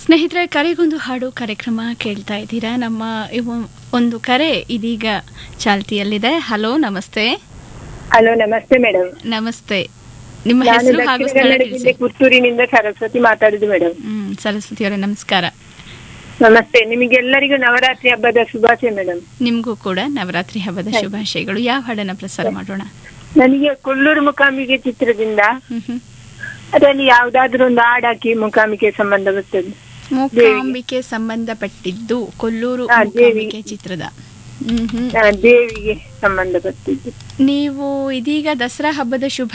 ಸ್ನೇಹಿತರೆ ಕರೆಗೊಂದು ಹಾಡು ಕಾರ್ಯಕ್ರಮ ಕೇಳ್ತಾ ಇದ್ದೀರಾ ನಮ್ಮ ಇವ- ಒಂದು ಕರೆ ಇದೀಗ ಚಾಲ್ತಿಯಲ್ಲಿದೆ ಹಲೋ ನಮಸ್ತೆ ಹಲೋ ನಮಸ್ತೆ ಮೇಡಮ್ ನಮಸ್ತೆ ನಿಮ್ಮ ನಾನು ಹೆಸರು ಹಾಗೂ ದಕ್ಷಿಣ ಸ್ಥಳ ಕನ್ನಡ ತಿಳಿಸಿ ಜಿಲ್ಲೆ ಪುತ್ತೂರಿನಿಂದ ಸರಸ್ವತಿ ಮಾತಾಡುದು ಮೇಡಮ್ ಹ್ಮ್ ಸರಸ್ವತಿ ಅವರೇ ನಮಸ್ಕಾರ ನಮಸ್ತೆ ನಿಮಗೆಲ್ಲರಿಗೂ ನವರಾತ್ರಿ ಹಬ್ಬದ ಶುಭಾಶಯ ಮೇಡಮ್ ನಿಮಗೂ ಕೂಡ ನವರಾತ್ರಿ ಹಬ್ಬದ ಶುಭಾಶಯಗಳು ಯಾವ ಹಾಡನ್ನ ಪ್ರಸಾರ ಮಾಡೋಣ ನನಗೆ ಕೊಲ್ಲೂರು ಮುಖಾಂಬಿಕೆ ಚಿತ್ರದಿಂದ ಹ್ಮ್ ಹ್ಮ್ ಅದರಲ್ಲಿ ಯಾವ್ದಾದ್ರು ಒಂದು ಹಾಡಾಕಿ ಮುಖಾಂಬಿಕೆ ಸಂಬಂಧ ಬರ್ತದೆ ಮೂಕಾಂಬಿಕೆ ಸಂಬಂಧಪಟ್ಟಿದ್ದು ಕೊಲ್ಲೂರು ಹಾ, ಮೂಕಾಂಬಿಕೆ ಚಿತ್ರದ ಹ್ಮ್ ಹ್ಮ್ ಆ, ದೇವಿಗೆ ಸಂಬಂಧ ಬರ್ತದೆ ನೀವು ಇದೀಗ ದಸರಾ ಹಬ್ಬದ ಶುಭ